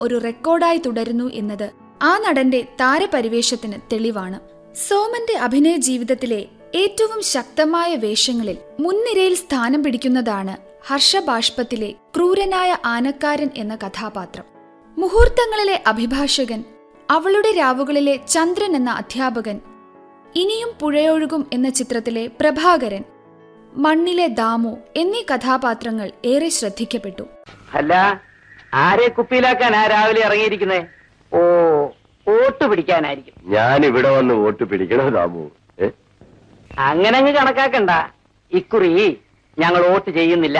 ഒരു റെക്കോർഡായി തുടരുന്നു എന്നത് ആ നടന്റെ താരപരിവേഷത്തിന് തെളിവാണ് സോമന്റെ അഭിനയ ജീവിതത്തിലെ ഏറ്റവും ശക്തമായ വേഷങ്ങളിൽ മുൻനിരയിൽ സ്ഥാനം പിടിക്കുന്നതാണ് ഹർഷബാഷ്പത്തിലെ ക്രൂരനായ ആനക്കാരൻ എന്ന കഥാപാത്രം മുഹൂർത്തങ്ങളിലെ അഭിഭാഷകൻ അവളുടെ രാവുകളിലെ ചന്ദ്രൻ എന്ന അധ്യാപകൻ ഇനിയും പുഴയൊഴുകും എന്ന ചിത്രത്തിലെ പ്രഭാകരൻ മണ്ണിലെ ദാമു എന്നീ കഥാപാത്രങ്ങൾ ഏറെ ശ്രദ്ധിക്കപ്പെട്ടു അല്ല ആരെ കുപ്പിയിലാക്കാൻ ആ രാവിലെ ഇറങ്ങിയിരിക്കുന്നേ ഓ വോട്ട് പിടിക്കാനായിരിക്കും ഞാൻ ഇവിടെ വന്ന് വോട്ട് പിടിക്കണോ ദാമു ഏ? അങ്ങനെ അങ്ങ് കണക്കാക്കണ്ട ഇക്കുറി ഞങ്ങൾ വോട്ട് ചെയ്യുന്നില്ല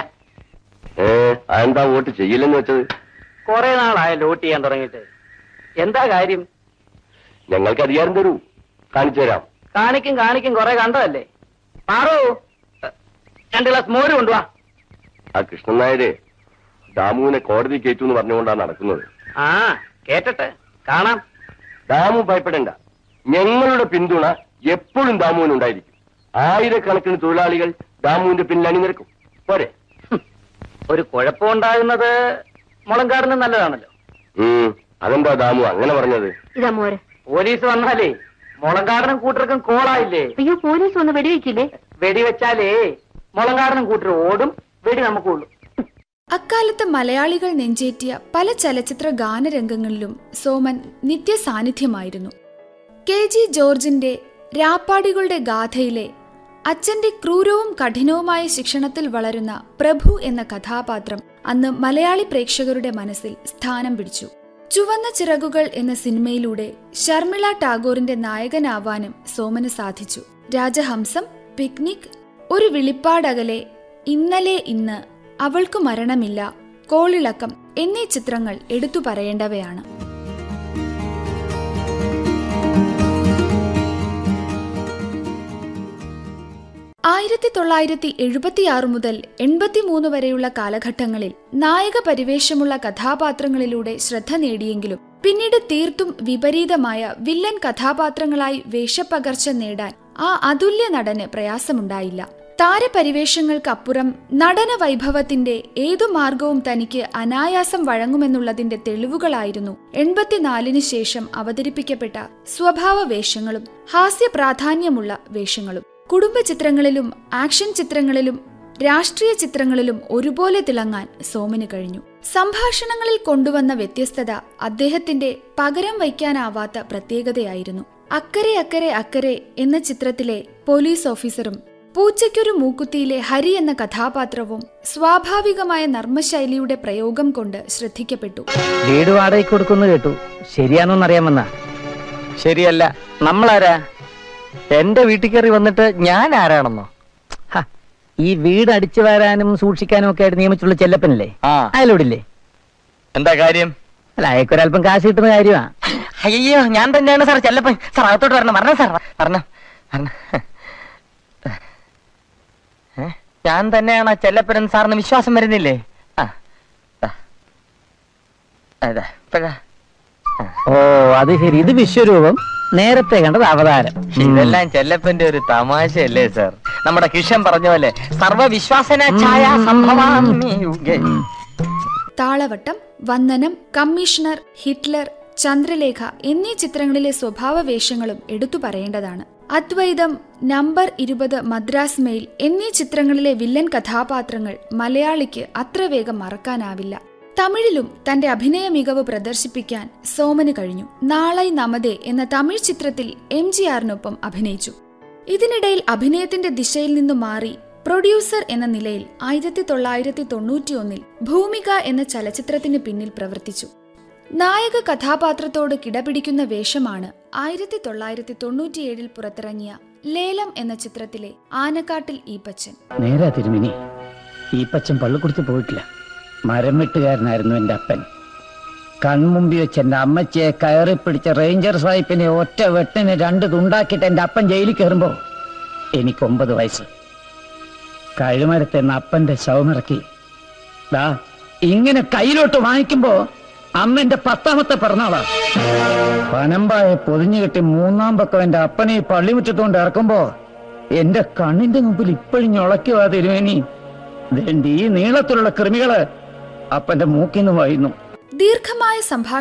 ഏ അതെന്താ വോട്ട് ചെയ്യില്ലെന്ന് വെച്ചത് കുറെ നാളായല്ലോ വോട്ട് ചെയ്യാൻ തുടങ്ങിയിട്ട് എന്താ കാര്യം ഞങ്ങൾക്ക് അധികാരം തരൂ കാണിച്ചു തരാം കാണിക്കും കാണിക്കും കുറെ കണ്ടതല്ലേ പാറു രണ്ട് ഗ്ലാസ് മോര് കൊണ്ടുവാ ആ കൃഷ്ണൻ നായരെ ദാമുവിനെ കോടതി കയറ്റു എന്ന് പറഞ്ഞുകൊണ്ടാണ് നടക്കുന്നത് ആ കേട്ടട്ടെ കാണാം ദാമു ഭയപ്പെടേണ്ട ഞങ്ങളുടെ പിന്തുണ എപ്പോഴും ദാമുവിനുണ്ടായിരിക്കും ആയിരക്കണക്കിന് തൊഴിലാളികൾ ദാമുവിന്റെ പിന്നിൽ അണിനിരക്കും പോരെ ഹും. ഒരു കുഴപ്പമുണ്ടാകുന്നത് മുളങ്കാടിന് നല്ലതാണല്ലോ ഉം അതെന്താ ദാമു അങ്ങനെ പറഞ്ഞത് ഇതാ മോര് പോലീസ് വന്നാലേ മുളങ്കാടനും കൂട്ടർക്കും കോളായില്ലേ അയ്യോ പോലീസ് ഒന്ന് വെടിവെക്കില്ലേ വെടിവെച്ചാലേ മുളങ്കാടനും കൂട്ടർ ഓടും വെടി നമുക്കുള്ളൂ അക്കാലത്ത് മലയാളികൾ നെഞ്ചേറ്റിയ പല ചലച്ചിത്ര ഗാനരംഗങ്ങളിലും സോമൻ നിത്യസാന്നിധ്യമായിരുന്നു കെ ജി ജോർജിന്റെ രാപ്പാടികളുടെ ഗാഥയിലെ അച്ഛന്റെ ക്രൂരവും കഠിനവുമായ ശിക്ഷണത്തിൽ വളരുന്ന പ്രഭു എന്ന കഥാപാത്രം അന്ന് മലയാളി പ്രേക്ഷകരുടെ മനസ്സിൽ സ്ഥാനം പിടിച്ചു ചുവന്ന ചിറകുകൾ എന്ന സിനിമയിലൂടെ ശർമിള ടാഗോറിന്റെ നായകനാവാനും സോമന് സാധിച്ചു രാജഹംസം പിക്നിക് ഒരു വിളിപ്പാടകലെ ഇന്നലെ ഇന്ന് അവൾക്കു മരണമില്ല കോളിളക്കം എന്നീ ചിത്രങ്ങൾ എടുത്തു പറയേണ്ടവയാണ് ആയിരത്തി തൊള്ളായിരത്തി എഴുപത്തിയാറ് മുതൽ എൺപത്തിമൂന്ന് വരെയുള്ള കാലഘട്ടങ്ങളിൽ നായക പരിവേഷമുള്ള കഥാപാത്രങ്ങളിലൂടെ ശ്രദ്ധ നേടിയെങ്കിലും പിന്നീട് തീർത്തും വിപരീതമായ വില്ലൻ കഥാപാത്രങ്ങളായി വേഷപ്പകർച്ച നേടാൻ ആ അതുല്യ നടന് പ്രയാസമുണ്ടായില്ല താരപരിവേഷങ്ങൾക്കപ്പുറം നടന വൈഭവത്തിന്റെ ഏതു മാർഗവും തനിക്ക് അനായാസം വഴങ്ങുമെന്നുള്ളതിന്റെ തെളിവുകളായിരുന്നു എൺപത്തിനാലിന് ശേഷം അവതരിപ്പിക്കപ്പെട്ട സ്വഭാവ വേഷങ്ങളും ഹാസ്യ പ്രാധാന്യമുള്ള വേഷങ്ങളും കുടുംബ ചിത്രങ്ങളിലും ആക്ഷൻ ചിത്രങ്ങളിലും രാഷ്ട്രീയ ചിത്രങ്ങളിലും ഒരുപോലെ തിളങ്ങാൻ സോമന് കഴിഞ്ഞു സംഭാഷണങ്ങളിൽ കൊണ്ടുവന്ന വ്യത്യസ്തത അദ്ദേഹത്തിന്റെ പകരം വയ്ക്കാനാവാത്ത പ്രത്യേകതയായിരുന്നു അക്കരെ അക്കരെ അക്കരെ എന്ന ചിത്രത്തിലെ പോലീസ് ഓഫീസറും പൂച്ചയ്ക്കൊരു മൂക്കുത്തിയിലെ ഹരി എന്ന കഥാപാത്രവും സ്വാഭാവികമായ നർമ്മശൈലിയുടെ പ്രയോഗം കൊണ്ട് ശ്രദ്ധിക്കപ്പെട്ടു വീട് വാടകയ്ക്ക് കൊടുക്കുന്നു കേട്ടു ശരിയാണോന്നറിയാമെന്നാ ശരിയല്ല നമ്മളാരാ എന്റെ വീട്ടിൽ കയറി വന്നിട്ട് ഞാൻ ആരാണെന്നോ ഹ, ഈ വീട് അടിച്ചു വരാനും സൂക്ഷിക്കാനും ഒക്കെ ആയിട്ട് നിയമിച്ചുള്ള ചെല്ലപ്പനല്ലേ അയലോടില്ലേ എന്താ കാര്യം അല്ല അയക്കൊരല്പം കാശ് കിട്ടുന്ന കാര്യമാ അയ്യോ ഞാൻ തന്നെയാണ് സാർ ചെല്ലപ്പൻ സാർ അകത്തോട്ട് വരണം വരണം സാർ വരണം വരണം ഏ? ഞാൻ തന്നെയാണ് ആ ചെല്ലപ്പൻ സാറിന് വിശ്വാസം വരുന്നില്ലേ ആ ദാ. അതാ, ഇപ്പഴാ. ഓ അത് ശരി ഇത് വിശ്വരൂപം നേരത്തെ കണ്ടത് അവതാരം ഇതെല്ലാം ചെല്ലപ്പന്റെ ഒരു തമാശയല്ലേ സാർ നമ്മുടെ കിഷൻ പറഞ്ഞ പോലെ സർവവിശ്വാസന ഛായ സംഭവാമി യുഗേ. താളവട്ടം വന്ദനം കമ്മീഷണർ ഹിറ്റ്ലർ ചന്ദ്രലേഖ എന്നീ ചിത്രങ്ങളിലെ സ്വഭാവ വേഷങ്ങളും എടുത്തു പറയേണ്ടതാണ് അദ്വൈതം നമ്പർ ഇരുപത് മദ്രാസ് മെയിൽ എന്നീ ചിത്രങ്ങളിലെ വില്ലൻ കഥാപാത്രങ്ങൾ മലയാളിക്ക് അത്ര വേഗം മറക്കാനാവില്ല തമിഴിലും തന്റെ അഭിനയ മികവ് പ്രദർശിപ്പിക്കാൻ സോമന് കഴിഞ്ഞു നാളൈ നമതേ എന്ന തമിഴ് ചിത്രത്തിൽ എം ജി ആറിനൊപ്പം അഭിനയിച്ചു ഇതിനിടയിൽ അഭിനയത്തിന്റെ ദിശയിൽ നിന്നു മാറി പ്രൊഡ്യൂസർ എന്ന നിലയിൽ ആയിരത്തി തൊള്ളായിരത്തി തൊണ്ണൂറ്റിയൊന്നിൽ ഭൂമിക എന്ന ചലച്ചിത്രത്തിന് പിന്നിൽ പ്രവർത്തിച്ചു നായക കഥാപാത്രത്തോട് കിടപിടിക്കുന്ന വേഷമാണ് ആയിരത്തി തൊള്ളായിരത്തി തൊണ്ണൂറ്റിയേഴിൽ പുറത്തിറങ്ങിയ ലേലം എന്ന ചിത്രത്തിലെ ആനക്കാട്ടിൽ ഈപ്പച്ചൻ നേരാ തിരുമിനി ഈ പച്ചൻ പള്ളിക്കുടുത്ത് പോയിട്ടില്ല മരം വെട്ടുകാരനായിരുന്നു എൻ്റെ അപ്പൻ കൺമുമ്പി വെച്ച് എൻ്റെ അമ്മച്ചിയെ കയറി പിടിച്ച റേഞ്ചർ സാഹിബിനെ ഒറ്റ വെട്ടിന് രണ്ട് തുണ്ടാക്കിയിട്ട് എൻ്റെ അപ്പൻ ജയിലിൽ കയറുമ്പോൾ എനിക്ക് ഒമ്പത് വയസ്സ് കഴുമരത്തെ നിന്ന് അപ്പന്റെ ശവമിറക്കി ദാ ഇങ്ങനെ കയ്യിലോട്ട് വാങ്ങിക്കുമ്പോ അന്ന് എന്റെ പത്താമത്തെ പിറന്നാളാ പനമ്പായെ പൊതിഞ്ഞു കെട്ടി മൂന്നാം പക്കം എന്റെ അപ്പനെ ഈ പള്ളിമുറ്റത്തോണ്ട് ഇറക്കുമ്പോ എന്റെ കണ്ണിന്റെ മുമ്പിൽ ഇപ്പോഴും ഞൊളയ്ക്കുവാ തിരുവേനി ഇതേണ്ട ഈ നീളത്തിലുള്ള കൃമികള് അപ്പന്റെ മൂക്കിന്ന് വായുന്നു ദീർഘമായ സംഭാഷണം